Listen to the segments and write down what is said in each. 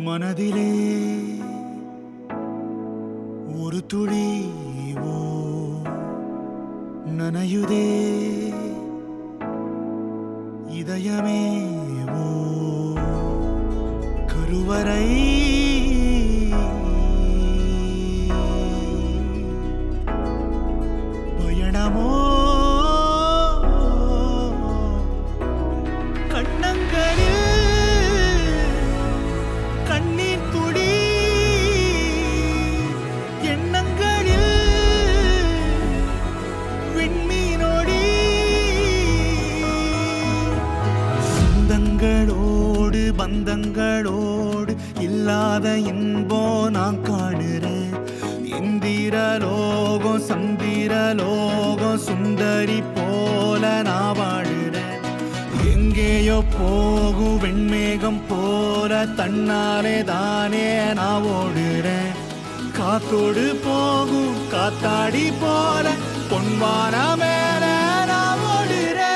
மனதிலே ஒரு துளி ஓ நனையுதே இதயமே ஓ கருவறை பயணமோ கண்ணங்களில் கண்ணீர் துளி எண்ணங்களில் விண்மீனோடி சொந்தங்களோடு பந்தங்களோடு இல்லாத இன்போ நான் காணுறேன் இந்திர லோகம் சந்திர லோகம் சுந்தரி போல நான் வாழுறேன் எங்கேயோ போகும் வெண்மேகம் போல தன்னாலே தானே நான் ஓடுறேன் காத்தோடு போகும் காத்தாடி போல பொன்வான மேல நான் ஓடுறேன்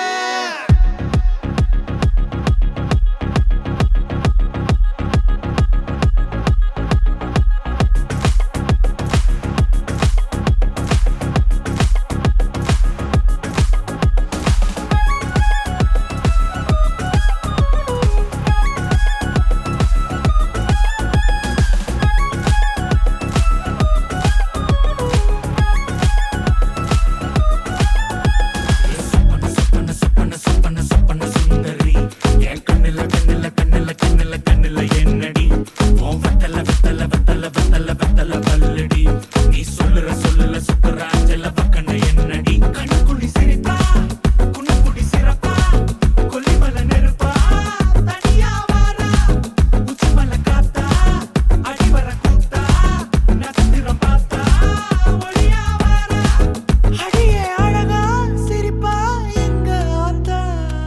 அடியே அழகா சிரிப்பா எங்க ஆத்தா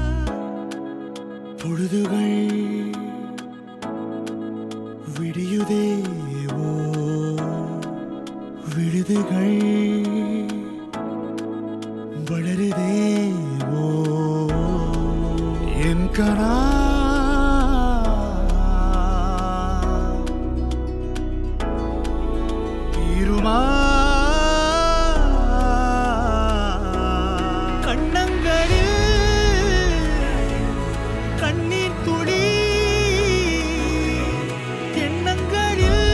பொழுதுகள் விடியுதே ஓ விடுதுகள் வளருதே ஓ என் கனா தீருமா கண்ணங்களில் கண்ணீர் துளி எண்ணங்களில்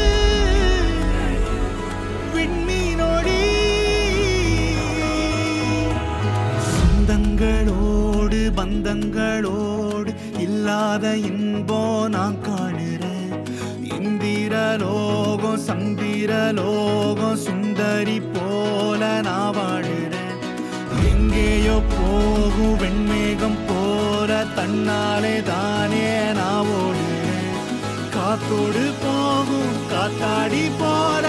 விண்மீனோடி சொந்தங்களோடு பந்தங்களோடு இல்லாத இன்போ நான் காணுறேன் இந்திர லோகம் சந்திர லோகம் சுந்தரி போல நான் வாழுறேன் எங்கேயோ போகும் வெண்மேகம் போல தன்னாலே தானே நான் ஓடுறேன் காத்தோடு போகும் காத்தாடி போல